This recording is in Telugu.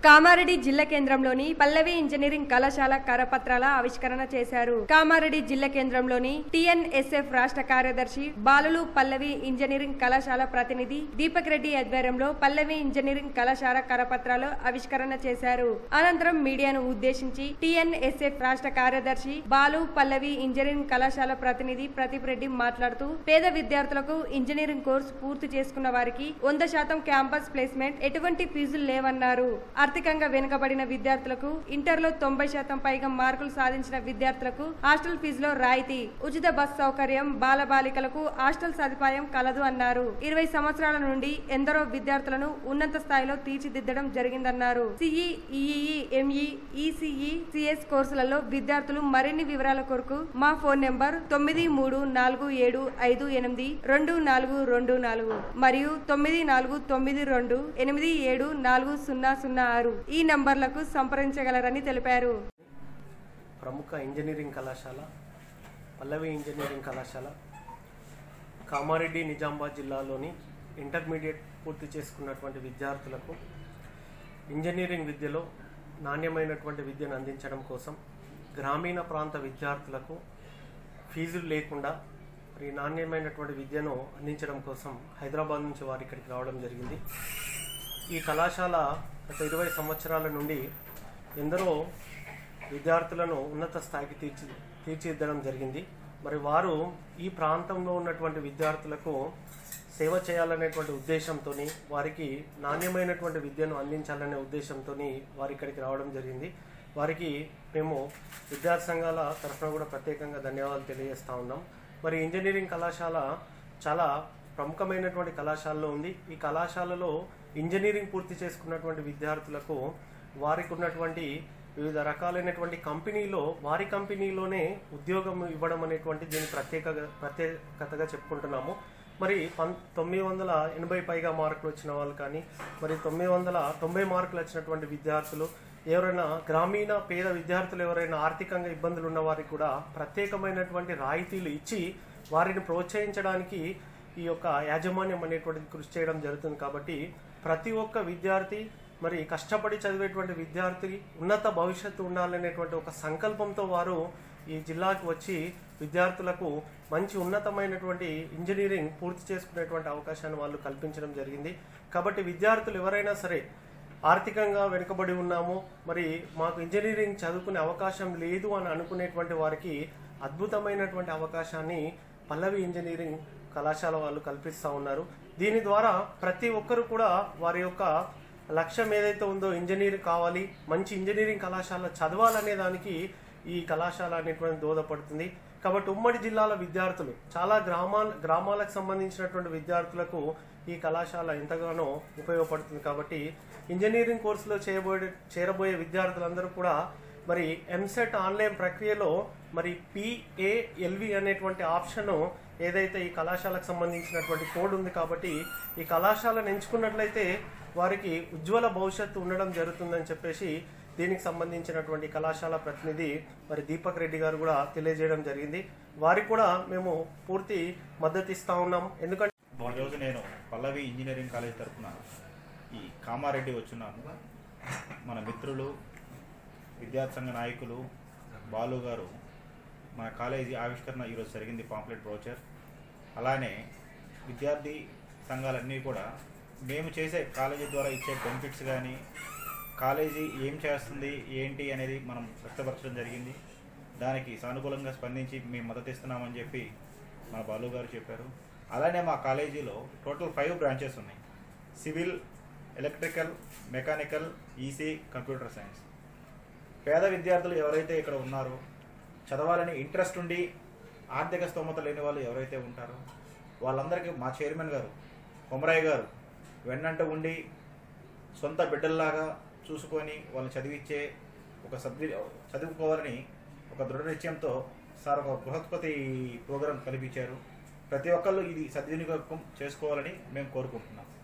కామారెడ్డి జిల్లా కేంద్రంలోని పల్లవి ఇంజనీరింగ్ కళాశాల కరపత్రాల ఆవిష్కరణ చేశారు కామారెడ్డి జిల్లా కేంద్రంలోని టిఎన్ఎస్ఎఫ్ రాష్ట్ర కార్యదర్శి బాలులు పల్లవి ఇంజనీరింగ్ కళాశాల ప్రతినిధి దీపక్ రెడ్డి ఆధ్వర్యంలో పల్లవి ఇంజనీరింగ్ కళాశాల కరపత్రాలు ఆవిష్కరణ చేశారు అనంతరం మీడియాను ఉద్దేశించి టిఎన్ఎస్ఎఫ్ రాష్ట్ర కార్యదర్శి బాలు పల్లవి ఇంజనీరింగ్ కళాశాల ప్రతినిధి ప్రదీప్ రెడ్డి మాట్లాడుతూ పేద విద్యార్థులకు ఇంజనీరింగ్ కోర్సు పూర్తి చేసుకున్న వారికి వంద శాతం క్యాంపస్ ప్లేస్మెంట్ ఎటువంటి ఫీజులు లేవన్నారు ఆర్థికంగా వెనుకబడిన విద్యార్థులకు ఇంటర్లో తొంభై శాతం పైగా మార్కులు సాధించిన విద్యార్థులకు హాస్టల్ ఫీజులో రాయితీ ఉచిత బస్ సౌకర్యం బాలబాలికలకు హాస్టల్ సదుపాయం కలదు అన్నారు ఇరవై సంవత్సరాల నుండి ఎందరో విద్యార్థులను ఉన్నత స్థాయిలో తీర్చిదిద్దడం జరిగిందన్నారు CE EE ME ECE CS కోర్సులలో విద్యార్థులు మరిన్ని వివరాల కొరకు మా ఫోన్ నెంబర్ తొమ్మిది మూడు నాలుగు ఏడు ఐదు ఎనిమిది రెండు నాలుగు రెండు నాలుగు మరియు తొమ్మిది నాలుగు తొమ్మిది రెండు ఎనిమిది ఏడు నాలుగు సున్నా సున్నా ఆరు ఈ నంబర్లకు సంప్రదించగలరని తెలిపారు ప్రముఖ ఇంజనీరింగ్ కళాశాల పల్లవి ఇంజనీరింగ్ కళాశాల కామారెడ్డి నిజామాబాద్ జిల్లాలోని ఇంటర్మీడియట్ పూర్తి చేసుకున్నటువంటి విద్యార్థులకు ఇంజనీరింగ్ విద్యలో నాణ్యమైనటువంటి విద్యను అందించడం కోసం గ్రామీణ ప్రాంత విద్యార్థులకు ఫీజులు లేకుండా మరి నాణ్యమైనటువంటి విద్యను అందించడం కోసం హైదరాబాద్ నుంచి వారు ఇక్కడికి రావడం జరిగింది ఈ కళాశాల గత ఇరవై సంవత్సరాల నుండి ఎందరో విద్యార్థులను ఉన్నత స్థాయికి తీర్చి తీర్చిదిద్దడం జరిగింది మరి వారు ఈ ప్రాంతంలో ఉన్నటువంటి విద్యార్థులకు సేవ చేయాలనేటువంటి ఉద్దేశంతో వారికి నాణ్యమైనటువంటి విద్యను అందించాలనే ఉద్దేశంతో వారు ఇక్కడికి రావడం జరిగింది వారికి మేము విద్యార్థి సంఘాల తరఫున కూడా ప్రత్యేకంగా ధన్యవాదాలు తెలియజేస్తా ఉన్నాం మరి ఇంజనీరింగ్ కళాశాల చాలా ప్రముఖమైనటువంటి కళాశాలలో ఉంది ఈ కళాశాలలో ఇంజనీరింగ్ పూర్తి చేసుకున్నటువంటి విద్యార్థులకు వారికి ఉన్నటువంటి వివిధ రకాలైనటువంటి కంపెనీలో వారి కంపెనీలోనే ఉద్యోగం ఇవ్వడం అనేటువంటి దీని ప్రత్యేక ప్రత్యేకతగా చెప్పుకుంటున్నాము మరి పం తొమ్మిది వందల ఎనభై పైగా మార్కులు వచ్చిన వాళ్ళు కానీ మరి తొమ్మిది వందల తొంభై మార్కులు వచ్చినటువంటి విద్యార్థులు ఎవరైనా గ్రామీణ పేద విద్యార్థులు ఎవరైనా ఆర్థికంగా ఇబ్బందులు ఉన్న వారికి కూడా ప్రత్యేకమైనటువంటి రాయితీలు ఇచ్చి వారిని ప్రోత్సహించడానికి ఈ యొక్క యాజమాన్యం అనేటువంటిది కృషి చేయడం జరుగుతుంది కాబట్టి ప్రతి ఒక్క విద్యార్థి మరి కష్టపడి చదివేటువంటి విద్యార్థి ఉన్నత భవిష్యత్తు ఉండాలనేటువంటి ఒక సంకల్పంతో వారు ఈ జిల్లాకు వచ్చి విద్యార్థులకు మంచి ఉన్నతమైనటువంటి ఇంజనీరింగ్ పూర్తి చేసుకునేటువంటి అవకాశాన్ని వాళ్ళు కల్పించడం జరిగింది కాబట్టి విద్యార్థులు ఎవరైనా సరే ఆర్థికంగా వెనుకబడి ఉన్నాము మరి మాకు ఇంజనీరింగ్ చదువుకునే అవకాశం లేదు అని అనుకునేటువంటి వారికి అద్భుతమైనటువంటి అవకాశాన్ని పల్లవి ఇంజనీరింగ్ కళాశాల వాళ్ళు కల్పిస్తూ ఉన్నారు దీని ద్వారా ప్రతి ఒక్కరు కూడా వారి యొక్క లక్ష్యం ఏదైతే ఉందో ఇంజనీర్ కావాలి మంచి ఇంజనీరింగ్ కళాశాల చదవాలనే దానికి ఈ కళాశాల అనేటువంటి దోహదపడుతుంది కాబట్టి ఉమ్మడి జిల్లాల విద్యార్థులు చాలా గ్రామాల గ్రామాలకు సంబంధించినటువంటి విద్యార్థులకు ఈ కళాశాల ఎంతగానో ఉపయోగపడుతుంది కాబట్టి ఇంజనీరింగ్ కోర్సులో చేయబోయే చేరబోయే విద్యార్థులందరూ కూడా మరి ఎంసెట్ ఆన్లైన్ ప్రక్రియలో మరి పిఏఎల్వి అనేటువంటి ఆప్షన్ ఏదైతే ఈ కళాశాలకు సంబంధించినటువంటి కోడ్ ఉంది కాబట్టి ఈ కళాశాలను ఎంచుకున్నట్లయితే వారికి ఉజ్వల భవిష్యత్తు ఉండడం జరుగుతుందని చెప్పేసి దీనికి సంబంధించినటువంటి కళాశాల ప్రతినిధి మరి దీపక్ రెడ్డి గారు కూడా తెలియజేయడం జరిగింది వారికి కూడా మేము పూర్తి మద్దతు ఇస్తా ఉన్నాం ఎందుకంటే ఈరోజు నేను పల్లవి ఇంజనీరింగ్ కాలేజ్ తరఫున ఈ కామారెడ్డి వచ్చున్నాను మన మిత్రులు విద్యార్థి సంఘ నాయకులు బాలు గారు మన కాలేజీ ఆవిష్కరణ ఈరోజు జరిగింది పాంప్లెట్ బ్రోచర్ అలానే విద్యార్థి సంఘాలన్నీ కూడా మేము చేసే కాలేజీ ద్వారా ఇచ్చే బెనిఫిట్స్ కానీ కాలేజీ ఏం చేస్తుంది ఏంటి అనేది మనం వ్యక్తపరచడం జరిగింది దానికి సానుకూలంగా స్పందించి మేము మద్దతు ఇస్తున్నామని చెప్పి మన బాలు గారు చెప్పారు అలానే మా కాలేజీలో టోటల్ ఫైవ్ బ్రాంచెస్ ఉన్నాయి civil electrical mechanical EC computer science పేద విద్యార్థులు ఎవరైతే ఇక్కడ ఉన్నారో చదవాలని ఇంట్రెస్ట్ ఉండి ఆర్థిక స్తోమత లేని వాళ్ళు ఎవరైతే ఉంటారో వాళ్ళందరికీ మా చైర్మన్ గారు కొమరయ్య గారు వెన్నంట ఉండి సొంత బిడ్డల్లాగా చూసుకొని వాళ్ళని చదివించే ఒక సబ్జె చదువుకోవాలని ఒక దృఢ నిశ్చయంతో సార్ ఒక బృహస్పతి ప్రోగ్రాం కల్పించారు ప్రతి ఒక్కళ్ళు ఇది సద్వినియోగం చేసుకోవాలని మేము కోరుకుంటున్నాం